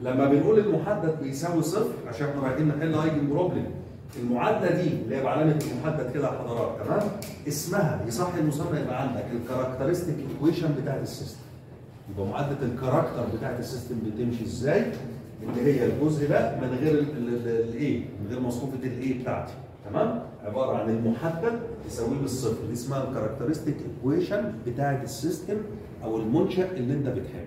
لما بنقول المحدد بيساوي صفر عشان احنا رايحين نحل ايجن بروبلم المعادله دي اللي هي بعلامه المحدد كده يا حضرات تمام اسمها يصح المسمى يبقى عندك الكاركترستيك ايكويشن بتاعت السيستم يبقى معادله الكاركتر بتاعت السيستم بتمشي ازاي اللي هي الجزء ده من غير الايه من غير مصفوفه الايه بتاعتي تمام عباره عن المحدد يساويه بالصفر دي اسمها الكاركترستيك ايكويشن بتاعت السيستم او المنشا اللي انت بتحبه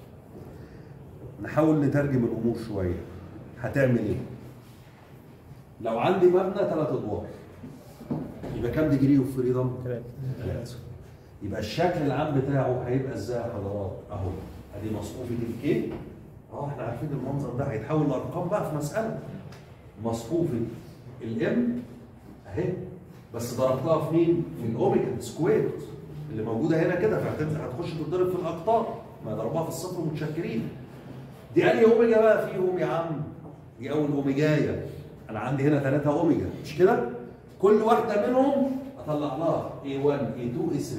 نحاول نترجم الامور شويه هتعمل ايه لو عندي مبنى ثلاث ادوار يبقى كام ديجري اوف فريدم؟ ثلاثة يبقى الشكل العام بتاعه هيبقى ازاي يا حضرات؟ اهو ادي مصفوفة الكي اه احنا عارفين المنظر ده هيتحول لارقام بقى في مسألة مصفوفة الام اهي بس ضربتها في مين؟ في الاوميجا سكوير اللي موجودة هنا كده فهتخش تتضرب في الاقطار ما ضربها في الصفر متشكرين دي انهي اوميجا بقى فيهم يا عم؟ دي اول اوميجايه انا عندي هنا ثلاثة اوميجا مش كده؟ كل واحدة منهم اطلع لها A1 A2 A3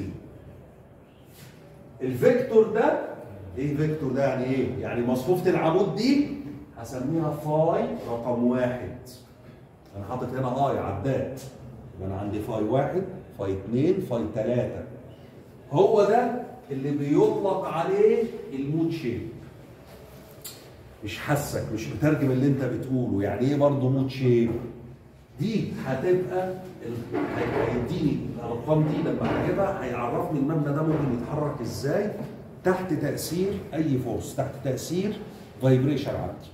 الفيكتور ده ايه فيكتور ده يعني ايه؟ يعني مصفوفة العمود دي هسميها فاي رقم واحد انا حاطط هنا اي عداد يبقى انا عندي فاي واحد فاي اثنين فاي ثلاثة هو ده اللي بيطلق عليه المود شيب مش حاسك مش مترجم اللي انت بتقوله يعني ايه برضه مود شيب دي هتبقى هيديني الارقام دي لما هجيبها هيعرفني المبنى ده ممكن يتحرك ازاي تحت تاثير اي فورس تحت تاثير فايبريشن عندي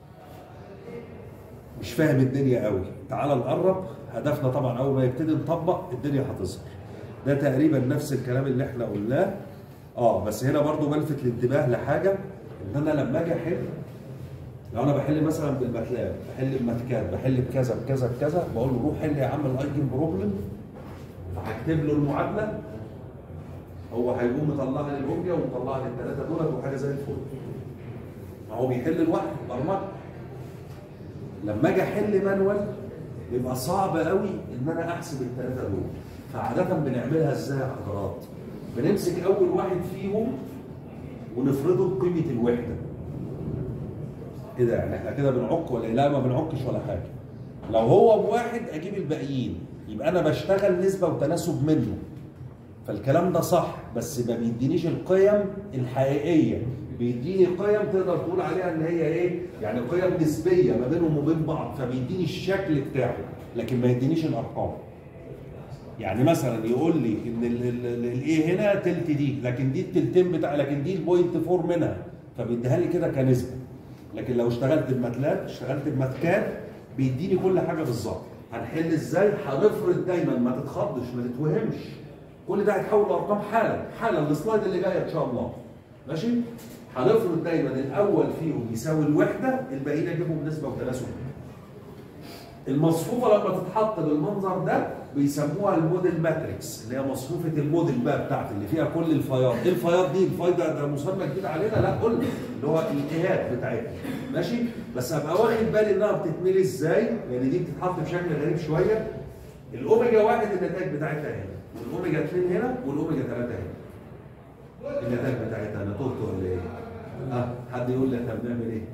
مش فاهم الدنيا قوي تعال نقرب هدفنا طبعا اول ما يبتدي نطبق الدنيا هتظهر ده تقريبا نفس الكلام اللي احنا قلناه اه بس هنا برضو بلفت الانتباه لحاجه ان انا لما اجي احل لو انا بحل مثلا بالماتلاب بحل بماتكات بحل بكذا بكذا بكذا بقول له روح حل يا عم الايجن بروبلم فهكتب له المعادله هو هيقوم مطلع لي الاوميجا ومطلع لي الثلاثه دولت وحاجه زي الفل ما هو بيحل لوحده برمجه لما اجي احل مانوال بيبقى صعب قوي ان انا احسب الثلاثه دول فعاده بنعملها ازاي يا حضرات؟ بنمسك اول واحد فيهم ونفرضه بقيمه الوحده ايه ده يعني احنا كده بنعك ولا لا ما بنعكش ولا حاجه لو هو بواحد اجيب الباقيين يبقى انا بشتغل نسبه وتناسب منه فالكلام ده صح بس ما بيدينيش القيم الحقيقيه بيديني قيم تقدر تقول عليها ان هي ايه يعني قيم نسبيه ما بينهم وبين بعض فبيديني الشكل بتاعه لكن ما يدينيش الارقام يعني مثلا يقول لي ان الايه هنا تلت دي لكن دي التلتين بتاع لكن دي البوينت فور منها فبيديها لي كده كنسبه لكن لو اشتغلت بماتلاب اشتغلت بماتكات بيديني كل حاجه بالظبط هنحل ازاي هنفرض دايما ما تتخضش ما تتوهمش كل ده هيتحول لارقام حالا حالا السلايد اللي جايه ان شاء الله ماشي هنفرض دايما الاول فيهم يساوي الوحده الباقيين اجيبهم بنسبه وتناسب المصفوفه لما تتحط بالمنظر ده بيسموها الموديل ماتريكس اللي هي مصفوفه الموديل بقى بتاعتي اللي فيها كل الفياض ايه الفياض دي الفاي ده, ده مسمى جديد علينا لا قلنا اللي هو الايهات بتاعتها ماشي بس ابقى واخد بالي انها بتتملي ازاي لان دي بتتحط بشكل غريب شويه الاوميجا واحد النتائج بتاعتها هنا والاوميجا 2 هنا والاوميجا 3 هنا النتائج بتاعتها انا تهت ولا ايه؟ ها حد يقول لي احنا بنعمل ايه؟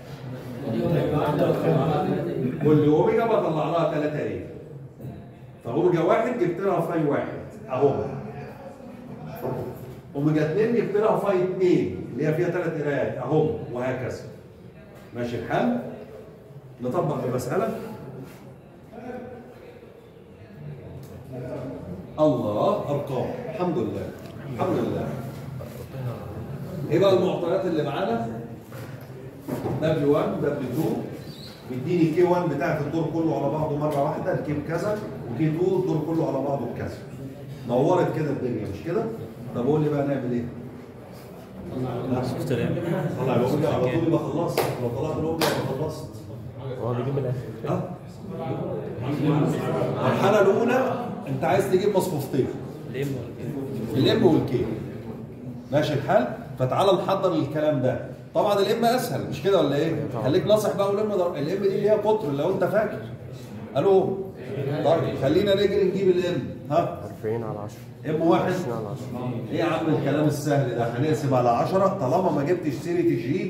كل اوميجا بطلع لها ثلاثة ايه؟ فاوميجا واحد جبت لها فاي واحد اهو اوميجا اثنين جبت لها فاي اثنين اللي هي فيها ثلاث قراءات اهو وهكذا ماشي الحال؟ نطبق المسألة الله ارقام الحمد لله الحمد لله ايه بقى المعطيات اللي معانا؟ W1 W2 بيديني كي 1 بتاعت الدور كله على بعضه مره واحده الكي بكذا وكي 2 الدور كله على بعضه بكذا نورت كده الدنيا مش كده؟ طب قول لي بقى نعمل ايه؟ طلع بقول لي على طول يبقى خلصت لو طلعت الاوبن يبقى خلصت هو بيجيب الاخر ها؟ المرحله الاولى انت عايز تجيب مصفوفتين ليه الام والكي ماشي الحال فتعالى نحضر الكلام ده طبعا الام اسهل مش كده ولا ايه خليك ناصح بقى والام ده الام دي اللي هي قطر لو انت فاكر الو طيب خلينا نجري نجيب الام ها 40 على 10 ام واحد 20 على 10 ايه يا عم الكلام السهل ده هنقسم على 10 طالما ما جبتش سيره الجي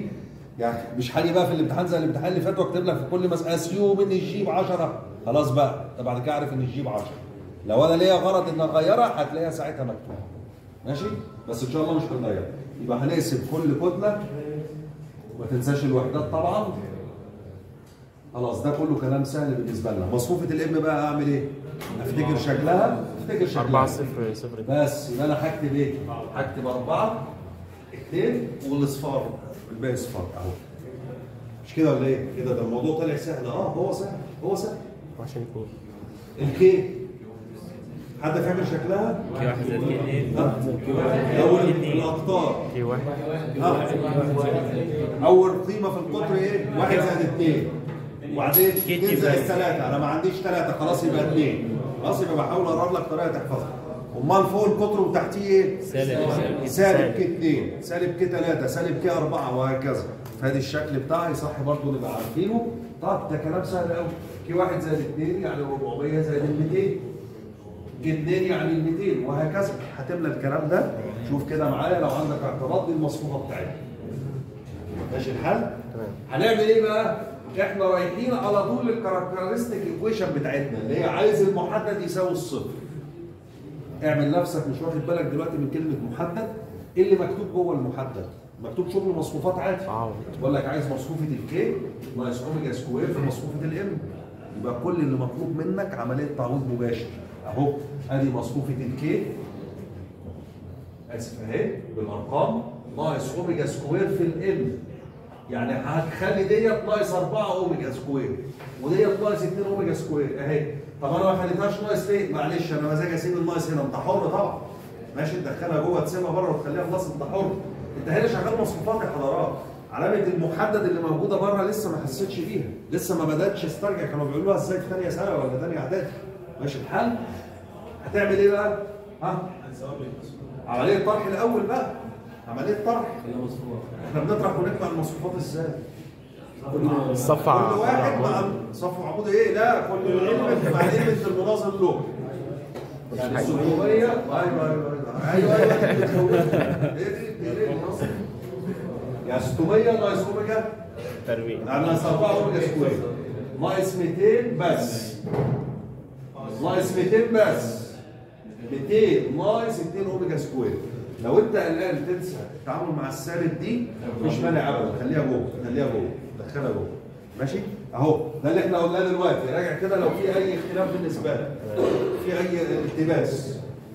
يعني مش هاجي بقى في الامتحان زي الامتحان اللي فات واكتب لك في كل مساله اسيوم ان الجيب 10 خلاص بقى انت بعد كده عارف ان الجيب 10 لو انا ليا غرض ان اغيرها هتلاقيها ساعتها مكتوبه ماشي بس ان شاء الله مش هنغيرها يبقى هنقسم كل كتله ما تنساش الوحدات طبعا خلاص ده كله كلام سهل بالنسبه لنا مصفوفه الام بقى اعمل ايه افتكر شكلها افتكر شكلها 4 0 0 بس يبقى انا هكتب ايه؟ هكتب أربعة اثنين والاصفار الباقي اصفار أهو مش كده ولا إيه؟ كده ده الموضوع طلع سهل أه هو سهل هو سهل عشان يكون الكي حد فاكر شكلها؟ كي واحد زائد كي اثنين ها؟ أول الأقطار كي واحد ها؟ أول قيمة في القطر إيه؟ واحد زائد اثنين وبعدين اثنين زائد ثلاثة أنا ما عنديش ثلاثة خلاص يبقى اثنين خلاص يبقى بحاول أقرب لك طريقة تحفظها أمال فوق القطر وتحتيه إيه؟ سالب سالب كي 2 سالب كي 3 سالب كي 4 وهكذا فادي الشكل بتاعي صح برضه نبقى عارفينه طب ده كلام سهل قوي كي 1 زائد 2 يعني 400 زائد ال 200 كي 2 يعني ال 200 وهكذا هتملى الكلام ده شوف كده معايا لو عندك اعتراض دي المصفوفه بتاعتنا ماشي الحل؟ تمام هنعمل ايه بقى؟ احنا رايحين على طول الكاركترستيك ايكويشن بتاعتنا اللي هي عايز المحدد يساوي الصفر اعمل نفسك مش واخد بالك دلوقتي من كلمه محدد ايه اللي مكتوب جوه المحدد مكتوب شغل مصفوفات عادي تعوض بقول لك عايز مصفوفه الكي ناقص اوميجا سكوير في مصفوفه الام يبقى كل اللي مطلوب منك عمليه تعويض مباشر اهو ادي مصفوفه الكي اسف اهي بالارقام ناقص اوميجا سكوير في الام يعني هتخلي ديت ناقص 4 اوميجا سكوير وديت ناقص 2 اوميجا سكوير اهي طب انا ما خليتهاش ناقص ليه؟ معلش انا مزاجي اسيب الناقص هنا انت حر طبعا ماشي تدخلها جوه تسيبها بره وتخليها بلس انت حر انت هنا شغال مصفوفات يا حضرات علامه المحدد اللي موجوده بره لسه ما حسيتش بيها لسه ما بداتش استرجع كانوا بيقولوها ازاي في ثانيه ثانوي ولا ثانيه اعدادي ماشي الحل هتعمل ايه بقى؟ ها؟ عمليه طرح الاول بقى عمليه طرح احنا بنطرح ونطلع المصفوفات ازاي؟ الصف كل واحد مع صف عمود ايه؟ لا كل علم مع علم المناظر له يعني السلوكية ايوه ايوه ايوه ايوه بتخوفني. ايه دي؟ ايه دي المناظر؟ يعني 600 ناقص اوميجا تربيع يعني ناقص 4 اوميجا سكوير ناقص 200 بس ناقص 200 بس 200 ناقص 2 اوميجا سكوير لو انت قلقان تنسى التعامل مع السالب دي مش مانع ابدا خليها جوه خليها جوه دخلها جوه ماشي اهو ده اللي احنا قلناه دلوقتي راجع كده لو في اي اختلاف بالنسبه لك في اي التباس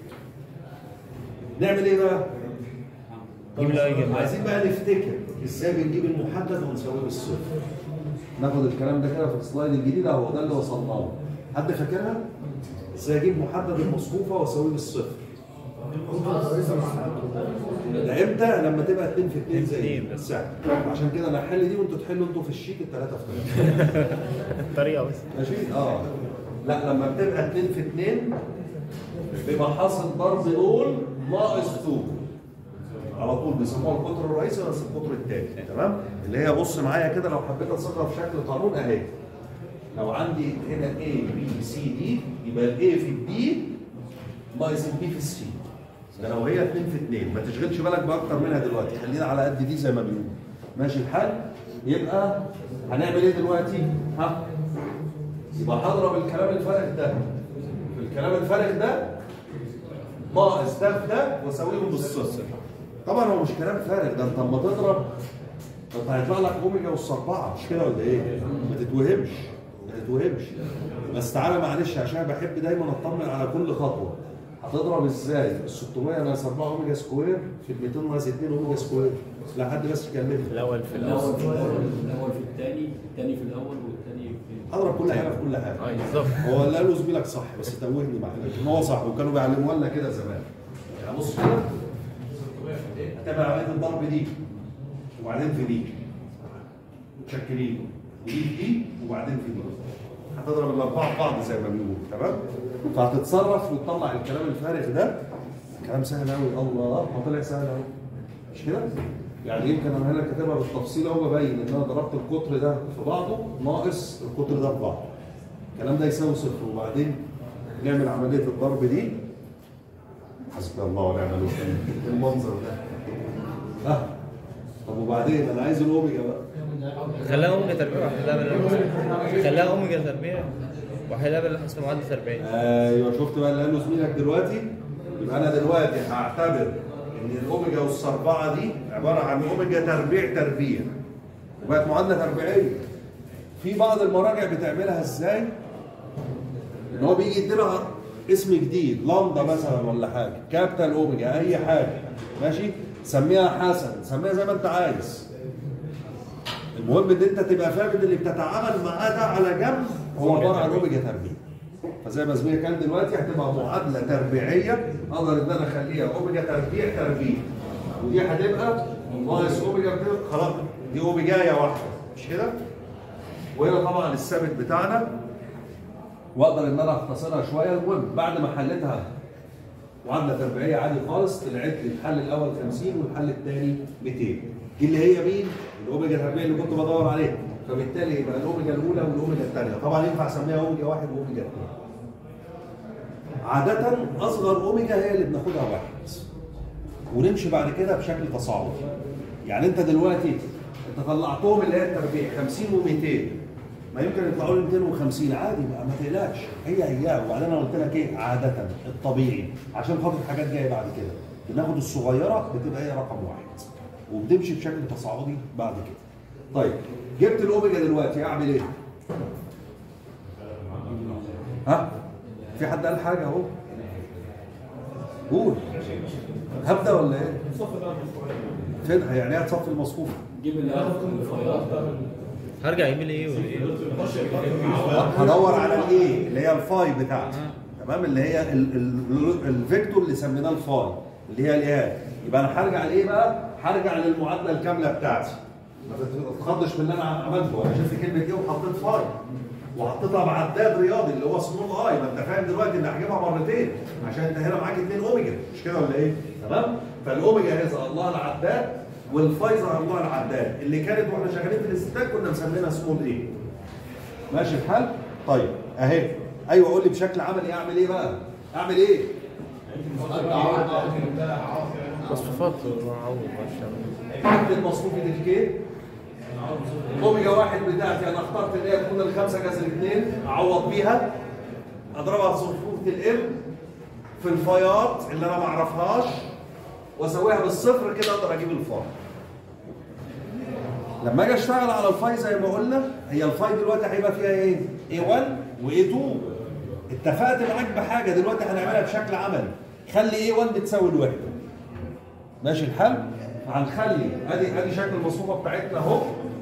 نعمل ايه بقى؟ جيب الايجن بقى عايزين بقى نفتكر ازاي بنجيب المحدد ونساويه بالصفر ناخد الكلام ده كده في السلايد الجديد اهو ده اللي وصلنا له حد فاكرها ازاي اجيب محدد المصفوفه واساويه بالصفر ده امتى لما تبقى 2 في 2 زي اتنين. بس عشان كده انا هحل دي وانتوا تحلوا انتوا في الشيت الثلاثه في ثلاثه طريقه بس ماشي اه لا لما بتبقى 2 في 2 بيبقى حاصل ضرب دول ناقص طول على طول بيسموها القطر الرئيسي بس القطر الثاني تمام اللي هي بص معايا كده لو حبيت اصيغها في شكل قانون اهي لو عندي هنا A B C D يبقى ال A في ال D ناقص ال B في ال C ده لو هي 2 في 2 ما تشغلش بالك باكتر منها دلوقتي خلينا على قد دي زي ما بيقولوا ماشي الحال يبقى هنعمل ايه دلوقتي؟ ها؟ يبقى هضرب الكلام الفارغ ده في الكلام الفارغ ده ناقص ده في ده واساويهم بالصفر طبعا هو مش كلام فارغ ده انت اما تضرب ده انت هيطلع لك اوميجا اس 4 مش كده ولا ايه؟ ما تتوهمش ما تتوهمش بس تعالى معلش عشان بحب دايما اطمن على كل خطوه هتضرب ازاي؟ ال 600 ناقص 4 اوميجا سكوير في ال 200 ناقص 2 اوميجا سكوير لا حد بس يكلمني في الاول في الاول الاول في الاول الاول في الثاني الثاني في الاول والثاني في اضرب كل حاجه في كل حاجه اه بالظبط هو اللي قاله زميلك صح بس توهني معاه لكن هو صح وكانوا بيعلموها لنا كده زمان يعني بص كده هتعمل عمليه الضرب دي وبعدين في دي متشكلين ودي في دي وبعدين في دي هتضرب الاربعه في بعض زي ما بيقولوا تمام فهتتصرف وتطلع الكلام الفارغ ده كلام سهل قوي الله ما طلع سهل قوي مش كده؟ يعني يمكن انا هنا كاتبها بالتفصيل اهو ببين ان انا ضربت القطر ده في بعضه ناقص القطر ده في بعضه الكلام ده يساوي صفر وبعدين نعمل عمليه الضرب دي حسبي الله ونعم الوكيل المنظر ده ها طب وبعدين انا عايز الاوميجا بقى خلاها اوميجا تربيع وحلها بالانس خلاها اوميجا تربيع وحلها بالانس معدل تربيع ايوه شفت بقى اللي قاله زميلك دلوقتي يبقى انا دلوقتي هعتبر ان الاوميجا والسربعه دي عباره عن اوميجا تربيع تربيع وبقت معادله تربيعيه في بعض المراجع بتعملها ازاي؟ ان هو بيجي يديلها اسم جديد لامدا مثلا ولا حاجه كابيتال اوميجا اي حاجه ماشي سميها حسن سميها زي ما انت عايز المهم ان انت تبقى فاهم ان اللي بتتعامل معاه ده على جنب هو عباره عن اوميجا تربيع فزي ما زميلي كان دلوقتي هتبقى معادله تربيعيه اقدر ان انا اخليها اوميجا تربيع تربيع ودي هتبقى ناقص اوميجا بتبقى خلاص دي اوميجايه واحده مش كده؟ وهنا طبعا الثابت بتاعنا واقدر ان انا اختصرها شويه المهم بعد ما حليتها معادله تربيعيه عادي خالص طلعت لي الحل الاول 50 والحل الثاني 200 دي اللي هي مين؟ الاوميجا التربيعيه اللي كنت بدور عليها فبالتالي يبقى الاوميجا الاولى والاوميجا الثانيه طبعا ينفع اسميها اوميجا واحد واوميجا اثنين عادة أصغر أوميجا هي اللي بناخدها واحد ونمشي بعد كده بشكل تصاعدي يعني أنت دلوقتي أنت طلعتهم اللي هي التربيع 50 و200 ما يمكن يطلعوا لي 250 عادي بقى ما تقلقش هي هي وبعدين انا قلت لك ايه عاده الطبيعي عشان خاطر حاجات جايه بعد كده بناخد الصغيره بتبقى هي رقم واحد وبتمشي بشكل تصاعدي بعد كده طيب جبت الاوميجا دلوقتي اعمل ايه؟ ها؟ في حد قال حاجه اهو قول هبدا ولا ايه؟ فين يعني ايه هتصفي المصفوفه؟ جيب الفايلات هرجع اجيب الايه والايه هدور على الايه اللي هي الفاي بتاعتي تمام اللي هي ال- ال- الفيكتور اللي سميناه الفاي اللي هي الايه يبقى انا هرجع لايه بقى؟ هرجع للمعادله الكامله بتاعتي ما تتخضش من اللي انا عملته انا شفت كلمه ايه وحطيت فاي وحطيتها بعداد رياضي اللي هو سمول اي ما انت فاهم دلوقتي ان هجيبها مرتين عشان انت هنا معاك اثنين اوميجا مش كده ولا ايه؟ تمام؟ فالاوميجا هي ظهر لها العداد والفاي ظهر لها العداد اللي كانت واحنا شغالين في الاستاتيك كنا مسمينها سمول ايه؟ ماشي الحال؟ طيب اهي ايوه قول لي بشكل عملي اعمل ايه بقى؟ اعمل ايه؟ مصفوفات وعوض ما حدد مصروفي للكي اوميجا واحد بتاعتي انا اخترت اللي هي تكون الخمسه جذر اثنين اعوض بيها اضربها في صفوفه الام في الفايات اللي انا ما اعرفهاش واسويها بالصفر كده اقدر اجيب الفاي لما اجي اشتغل على الفاي زي ما قلنا هي الفاي دلوقتي هيبقى فيها ايه؟ A1 و A2 اتفقت معاك بحاجه دلوقتي هنعملها بشكل عملي خلي A1 بتساوي الوحده ماشي الحال؟ هنخلي ادي ادي شكل المصفوفه بتاعتنا اهو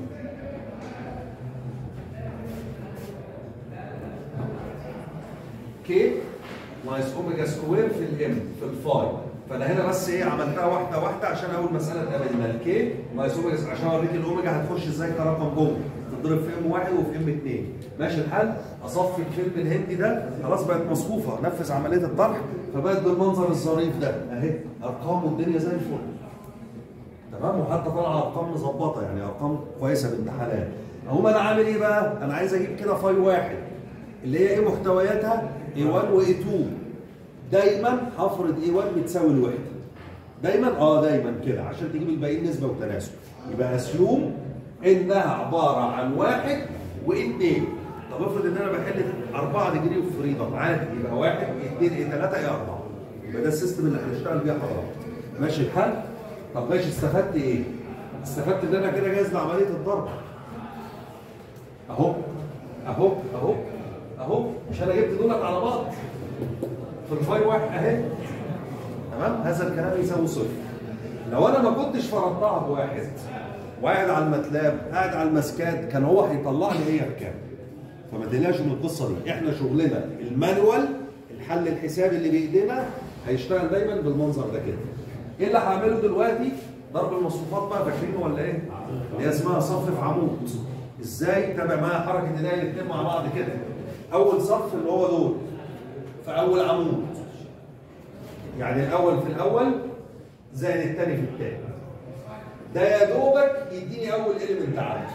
كي ناقص اوميجا سكوير في الام في الفاي فانا هنا بس ايه عملتها واحده واحده عشان اول مساله تقابلنا الكي ناقص اوميجا عشان اوريك الاوميجا هتخش ازاي كرقم جوه تضرب في ام واحد وفي ام اثنين ماشي الحال اصفي الفيلم الهندي ده خلاص بقت مصفوفه نفذ عمليه الطرح فبقت بالمنظر الظريف ده اهي ارقام والدنيا زي الفل تمام وحتى طالعه ارقام مظبطه يعني ارقام كويسه بامتحانات اقوم انا عامل ايه بقى؟ انا عايز اجيب كده فاي واحد اللي هي ايه محتوياتها؟ A1 و A2 دايما هفرض A1 بتساوي الوحده دايما اه دايما كده عشان تجيب الباقيين نسبه وتناسب يبقى اسيوم انها عباره عن واحد واثنين طب افرض ان انا بحل 4 ديجري اوف فريدم عادي يبقى واحد اثنين ايه ثلاثه ايه اربعه يبقى ده السيستم اللي هنشتغل بيه حضرتك ماشي الحال؟ طب ماشي استفدت ايه؟ استفدت ان انا كده جاهز لعمليه الضرب اهو اهو اهو اهو مش انا جبت دولت على بعض في الفاي واحد اهي تمام هذا الكلام يساوي صفر لو انا ما كنتش فرضتها بواحد وقاعد على الماتلاب قاعد على المسكات كان هو هيطلع لي هي بكام فما تقلقش من القصه دي احنا شغلنا المانوال الحل الحسابي اللي بايدينا هيشتغل دايما بالمنظر ده كده ايه اللي هعمله دلوقتي ضرب المصفوفات بقى فاكرينه ولا ايه اللي هي اسمها صف في عمود ازاي تابع معايا حركه ايديا الاثنين مع بعض كده اول صف اللي هو دول في اول عمود يعني الاول في الاول زائد الثاني في الثاني ده يا دوبك يديني اول اليمنت عندي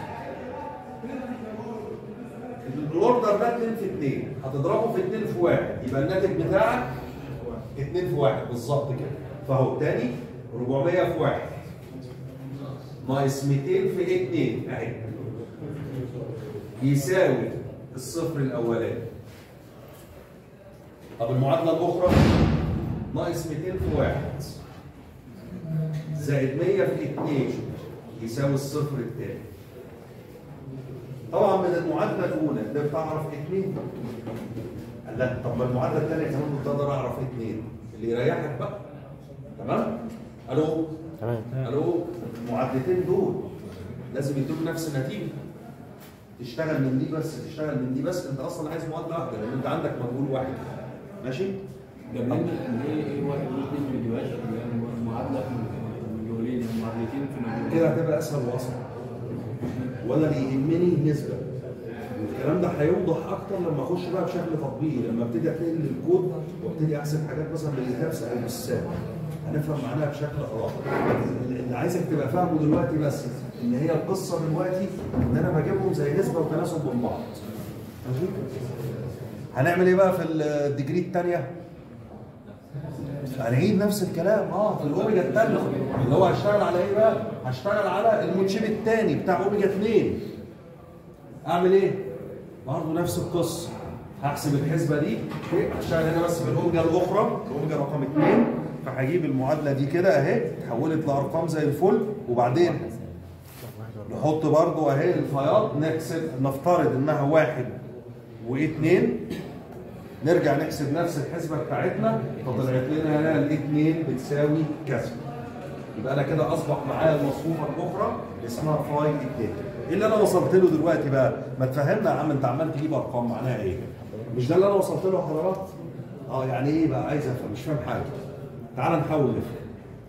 الاوردر ده 2 في 2 هتضربه في 2 في 1 يبقى الناتج بتاعك 2 في 1 بالظبط كده فهو الثاني 400 في 1 ناقص 200 في 2 اهي يساوي الصفر الاولاني طب المعادله الاخرى ناقص 200 في 1 زائد 100 في 2 يساوي الصفر الثاني طبعا من المعادله الاولى ده بتعرف 2 قال لا طب ما المعادله الثانيه كمان كنت اقدر اعرف 2 اللي يريحك بقى تمام الو تمام الو المعادلتين دول لازم يدوك نفس النتيجه تشتغل من دي بس تشتغل من دي بس انت اصلا عايز معادله واحده لان انت عندك مجهول واحد ماشي جاب لنا ان ايه ايه واحد واثنين فيديوهات اللي هي المعادله في مجهولين معادلتين في مجهولين كده هتبقى اسهل واصعب ولا اللي يهمني النسبه والكلام ده هيوضح اكتر لما اخش بقى بشكل تطبيقي لما ابتدي اتنقل للكود وابتدي احسب حاجات مثلا بالهرس او بالساب هنفهم معناها بشكل ادق اللي عايزك تبقى فاهمه دلوقتي بس ان هي القصه دلوقتي ان انا بجيبهم زي نسبه وتناسب من بعض ماشي هنعمل ايه بقى في الديجري الثانيه هنعيد نفس الكلام اه في الاوميجا الثانيه اللي هو هشتغل على ايه بقى؟ هشتغل على الموتشيب الثاني بتاع اوميجا 2 اعمل ايه؟ برضه نفس القصه هحسب الحسبه دي أوكي؟ هشتغل هنا بس بالاوميجا الاخرى الاوميجا رقم 2 فهجيب المعادله دي كده اهي اتحولت لارقام زي الفل وبعدين نحط برضه اهي الفياض نحسب نفترض انها واحد واثنين نرجع نحسب نفس الحسبه بتاعتنا فطلعت لنا هنا الاثنين بتساوي كذا يبقى انا كده اصبح معايا المصفوفه الاخرى اسمها فاي 2 ايه اللي انا وصلت له دلوقتي بقى؟ ما تفهمنا يا عم انت عمال تجيب ارقام معناها ايه؟ مش ده اللي انا وصلت له يا حضرات؟ اه يعني ايه بقى عايز افهم مش فاهم حاجه تعال نحاول نفهم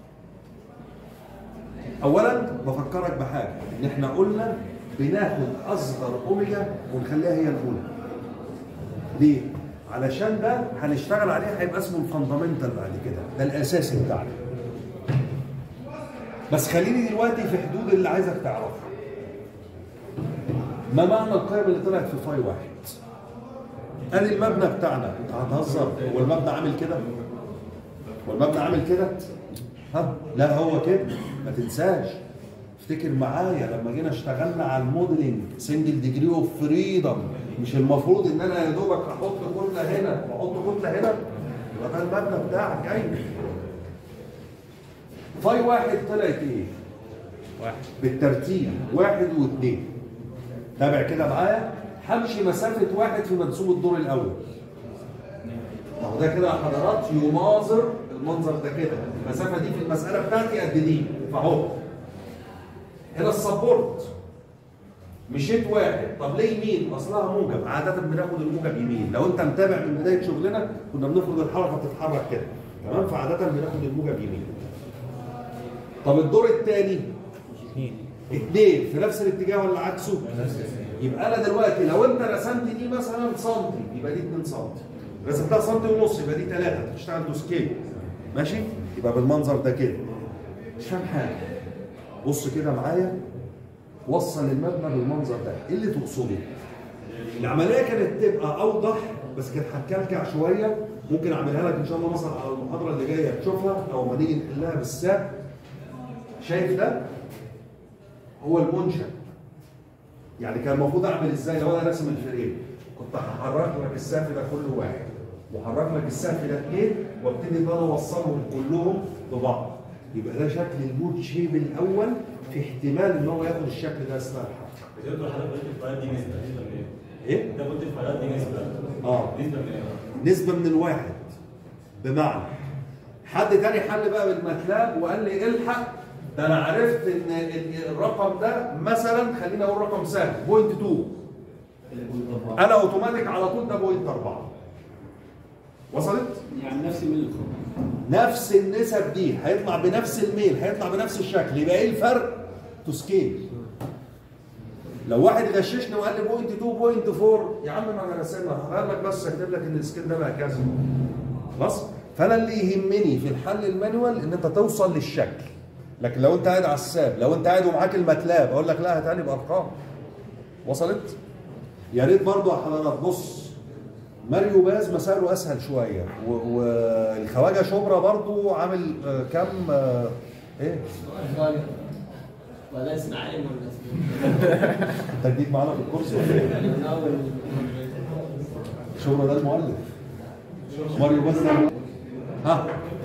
اولا بفكرك بحاجه ان احنا قلنا بناخد اصغر اوميجا ونخليها هي الاولى ليه؟ علشان ده هنشتغل عليه هيبقى اسمه الفاندامنتال بعد كده ده الاساسي بتاعنا بس خليني دلوقتي في حدود اللي عايزك تعرفه ما معنى القيم اللي طلعت في فاي واحد ادي المبنى بتاعنا انت هتهزر هو المبنى عامل كده هو المبنى عامل كده ها لا هو كده ما تنساش افتكر معايا لما جينا اشتغلنا على الموديلنج سنجل ديجري اوف فريدم مش المفروض ان انا يا دوبك احط كتله هنا واحط كتله هنا يبقى ده المبنى بتاعك جاي فاي واحد طلعت ايه؟ واحد بالترتيب واحد واثنين تابع كده معايا همشي مسافة واحد في منسوب الدور الأول اهو ده كده يا حضرات يناظر المنظر ده كده المسافة دي في المسألة بتاعتي قد دي فأهو هنا السبورت مشيت واحد طب ليه يمين؟ اصلها موجب عادة بناخد الموجب يمين لو انت متابع من بداية شغلنا كنا بنفرض الحركة بتتحرك كده تمام فعادة بناخد الموجب يمين طب الدور الثاني اثنين اثنين في نفس الاتجاه ولا عكسه؟ يبقى انا دلوقتي لو انت رسمت دي مثلا سنتي يبقى دي 2 سنتي رسمتها سنتي ونص يبقى دي 3 تشتغل تو سكيل ماشي؟ يبقى بالمنظر ده كده مش فاهم حاجه بص كده معايا وصل المبنى بالمنظر ده ايه اللي تقصده؟ العمليه كانت تبقى اوضح بس كانت هتكلكع شويه ممكن اعملها لك ان شاء الله مثلا على المحاضره اللي جايه تشوفها او ما نيجي نحلها بالساعه شايف ده؟ هو المنشأ يعني كان المفروض اعمل ازاي لو انا راسم الفريم كنت هحرك لك السقف ده كله واحد وحرك لك السقف ده اثنين وابتدي ان انا اوصلهم كلهم ببعض يبقى ده شكل المود شيب الاول في احتمال ان هو ياخد الشكل ده اثناء الحركه بتقول حضرتك قلت الفايات دي نسبة نسبة من ايه؟ ايه؟ انت قلت الفايات دي نسبة اه نسبة من ايه؟ نسبه من الواحد بمعنى حد تاني حل بقى بالماتلاب وقال لي الحق ده انا عرفت ان ال- الرقم ده مثلا خليني اقول رقم سهل بوينت 2 انا اوتوماتيك على طول ده بوينت 4 وصلت؟ يعني نفس ميل الخط نفس النسب دي هيطلع بنفس الميل هيطلع بنفس الشكل يبقى ايه الفرق؟ تو سكيل لو واحد غششني وقال لي بوينت 2 بوينت 4 يا عم ما انا راسمها هقول لك بس اكتب لك ان السكيل ده بقى كذا خلاص فانا اللي يهمني في الحل المانوال ان انت توصل للشكل لكن لو انت قاعد على الساب لو انت قاعد ومعاك الماتلاب اقول لك لا هاتها لي بارقام وصلت يا ريت برضو يا حضرات بص ماريو باز مسائله اسهل شويه و- والخواجه شبرا برضو عامل آه، كم آه، ايه ولا اسم عالم ولا اسم انت جديد معانا في الكورس ولا ايه؟ من اول شغل ده المؤلف ماريو بس ها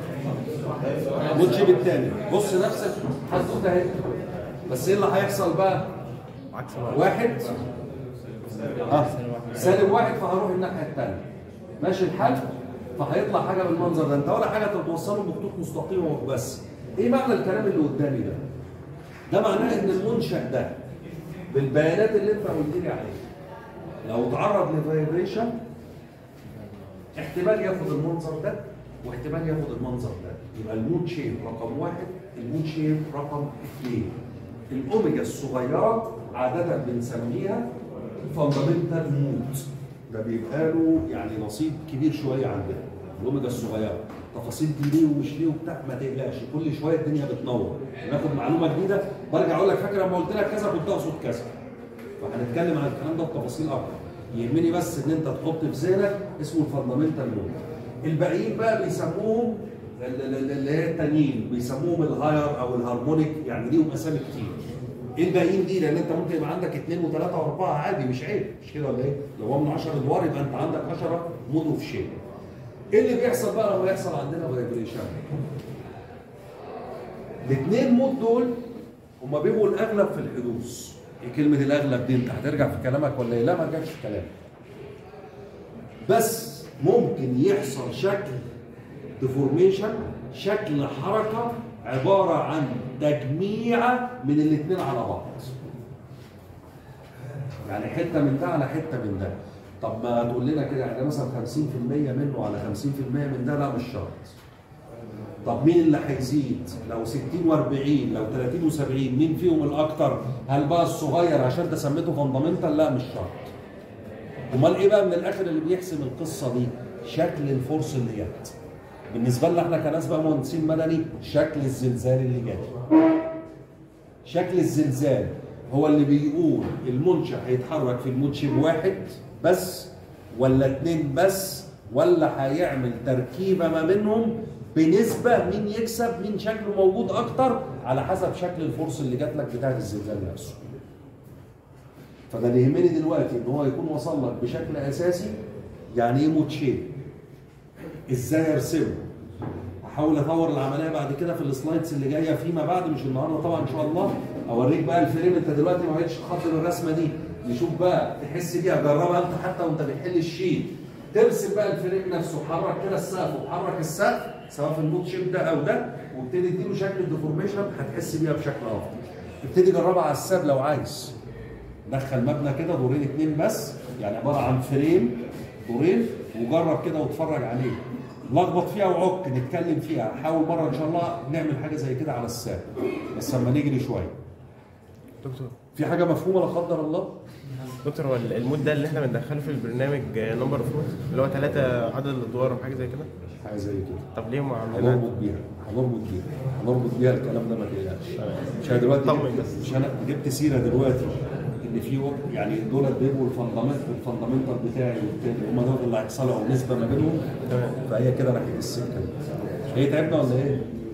وتجيب التاني بص نفسك حدوته اهي بس ايه اللي هيحصل بقى؟ عكس بعض واحد ها سالب واحد فهروح الناحيه الثانيه ماشي الحل فهيطلع حاجه بالمنظر ده انت ولا حاجه انت بتوصله بخطوط مستقيمه بس ايه معنى الكلام اللي قدامي ده؟ ده معناه ان المنشا ده بالبيانات اللي انت قلت لي عليها لو تعرض لفايبريشن احتمال ياخد المنظر ده واحتمال ياخد المنظر ده يبقى المود شيب رقم واحد المود شيب رقم اثنين الاوميجا الصغيره عاده بنسميها فاندامنتال مود ده بيبقى له يعني نصيب كبير شويه عندنا الاوميجا الصغيره تفاصيل دي ليه ومش ليه وبتاع ما تقلقش كل شويه الدنيا بتنور ناخد معلومه جديده برجع اقول لك فاكر لما قلت لك كذا كنت اقصد كذا وهنتكلم عن الكلام ده بتفاصيل اكتر يهمني بس ان انت تحط في ذهنك اسمه الفاندامنتال مود الباقيين بقى بيسموهم ال- ال- ال- اللي هي التانيين بيسموهم الهاير او الهارمونيك يعني ليهم اسامي كتير ايه الباقيين دي لان انت ممكن يبقى عندك اثنين وثلاثه واربعه عادي مش عيب مش كده ولا ايه؟ لو هو من 10 ادوار يبقى انت عندك 10 مود اوف شيب ايه اللي بيحصل بقى لما يحصل عندنا فايبريشن؟ الاثنين مود دول هما بيبقوا الاغلب في الحدوث ايه كلمه الاغلب دي انت هترجع في كلامك ولا ايه؟ لا ما رجعتش في كلامك بس ممكن يحصل شكل ديفورميشن شكل حركه عباره عن تجميعه من الاثنين على بعض يعني حته من ده على حته من ده طب ما تقول لنا كده يعني مثلا 50% منه على 50% من ده لا مش شرط طب مين اللي هيزيد؟ لو 60 و40 لو 30 و70 مين فيهم الاكتر؟ هل بقى الصغير عشان ده سميته فاندامنتال؟ لا مش شرط. امال ايه بقى من الاخر اللي بيحسم القصه دي؟ شكل الفرص اللي جت. بالنسبه لنا احنا كناس بقى مهندسين مدني شكل الزلزال اللي جاي. شكل الزلزال هو اللي بيقول المنشأ هيتحرك في المود شيب واحد بس ولا اتنين بس ولا هيعمل تركيبه ما بينهم بنسبه مين يكسب مين شكله موجود اكتر على حسب شكل الفرصه اللي جات لك بتاعت الزلزال نفسه. فده اللي يهمني دلوقتي ان هو يكون وصل لك بشكل اساسي يعني ايه مود شيب؟ ازاي ارسمه؟ احاول اطور العمليه بعد كده في السلايدز اللي جايه فيما بعد مش النهارده طبعا ان شاء الله اوريك بقى الفريم انت دلوقتي ما بقتش تخاطر الرسمه دي نشوف بقى تحس بيها جربها انت حتى وانت بتحل الشيت ترسم بقى الفريم نفسه حرك كده السقف وحرك السقف سواء في المود شيب ده او ده وابتدي اديله شكل الديفورميشن هتحس بيها بشكل افضل ابتدي جربها على الساب لو عايز دخل مبنى كده دورين اتنين بس يعني عباره عن فريم دورين وجرب كده واتفرج عليه لخبط فيها وعك نتكلم فيها حاول مره ان شاء الله نعمل حاجه زي كده على الساب بس لما نجري شويه دكتور في حاجه مفهومه لا قدر الله دكتور هو المود ده اللي احنا بندخله في البرنامج نمبر فور اللي هو ثلاثة عدد الادوار وحاجه زي كده حاجه زي كده طب ليه هم عاملينها هنربط بيها هنربط بيها هنربط بيها الكلام ده ما تقلقش مش أنا دلوقتي طمن جبت- بس. مش انا جبت سيره دلوقتي ان في وقت يعني دول بيبقوا الفندامنت الفندامنتال بتاعي والتاني هم دول اللي هيحصلوا نسبه ما بينهم تمام. فهي كده راحت السكه دي هي تعبنا ولا ايه؟